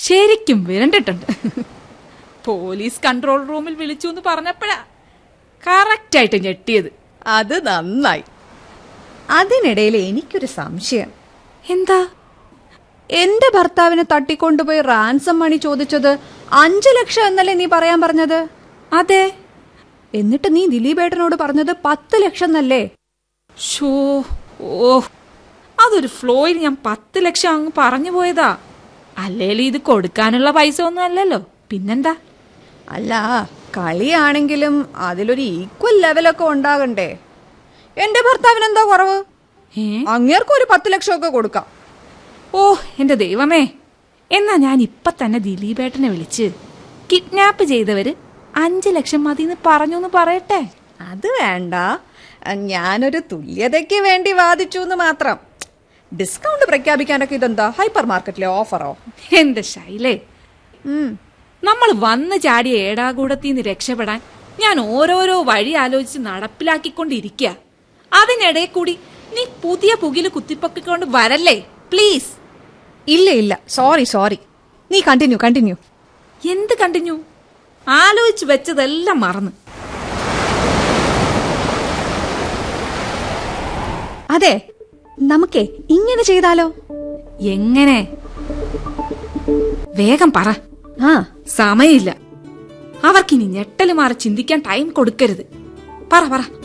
ശരിക്കും വിരണ്ടിട്ടുണ്ട് police control റൂമിൽ വിളിച്ചു എന്ന് പറഞ്ഞപ്പോഴാ കറക്റ്റായിട്ട് ഞെട്ടിയത് അത് നന്നായി അതിനിടയിൽ എനിക്കൊരു സംശയം എന്താ എന്റെ ഭർത്താവിനെ തട്ടിക്കൊണ്ടുപോയി റാൻസം മണി ചോദിച്ചത് അഞ്ചു ലക്ഷം എന്നല്ലേ നീ പറയാൻ പറഞ്ഞത് അതെ എന്നിട്ട് നീ ദിലീപേട്ടനോട് പറഞ്ഞത് പത്ത് ലക്ഷം എന്നല്ലേ ഷോ ഓ അതൊരു ഫ്ലോയിൽ ഞാൻ പത്ത് ലക്ഷം അങ്ങ് പറഞ്ഞു പോയതാ അല്ലേലും ഇത് കൊടുക്കാനുള്ള പൈസ ഒന്നും അല്ലല്ലോ പിന്നെന്താ അല്ല കളിയാണെങ്കിലും അതിലൊരു ഈക്വൽ ലെവലൊക്കെ ഉണ്ടാകണ്ടേ എന്റെ ഭർത്താവിന് എന്താ കുറവ് ഏ അങ്ങേർക്കും ഒരു പത്ത് ലക്ഷമൊക്കെ കൊടുക്കാം ഓ എന്റെ ദൈവമേ എന്നാ ഞാൻ ഇപ്പൊ തന്നെ ദിലീപേട്ടനെ വിളിച്ച് കിഡ്നാപ്പ് ചെയ്തവര് അഞ്ചു ലക്ഷം മതിന്ന് പറഞ്ഞു എന്ന് പറയട്ടെ അത് വേണ്ട ഞാനൊരു തുല്യതയ്ക്ക് വേണ്ടി വാദിച്ചു എന്ന് മാത്രം ഡിസ്കൗണ്ട് പ്രഖ്യാപിക്കാനൊക്കെ ഇതെന്താ ഹൈപ്പർ മാർക്കറ്റിലെ ഓഫറോ എന്റെ ശൈലേ ഉം. നമ്മൾ വന്നു ചാടിയ ഏടാകൂടത്തിന്ന് രക്ഷപ്പെടാൻ ഞാൻ ഓരോരോ വഴി ആലോചിച്ച് നടപ്പിലാക്കിക്കൊണ്ടിരിക്കുക അതിനിടയിൽ കൂടി നീ പുതിയ പുകില് കുത്തിപ്പൊക്കിക്കൊണ്ട് വരല്ലേ പ്ലീസ് ഇല്ല ഇല്ല സോറി സോറി നീ കണ്ടിന്യൂ കണ്ടിന്യൂ എന്ത് കണ്ടിന്യൂ ആലോചിച്ച് വെച്ചതെല്ലാം മറന്ന് അതെ നമുക്കേ ഇങ്ങനെ ചെയ്താലോ എങ്ങനെ വേഗം പറ ആ സമയമില്ല അവർക്കിനി ഞെട്ടല് മാറി ചിന്തിക്കാൻ ടൈം കൊടുക്കരുത് പറ പറ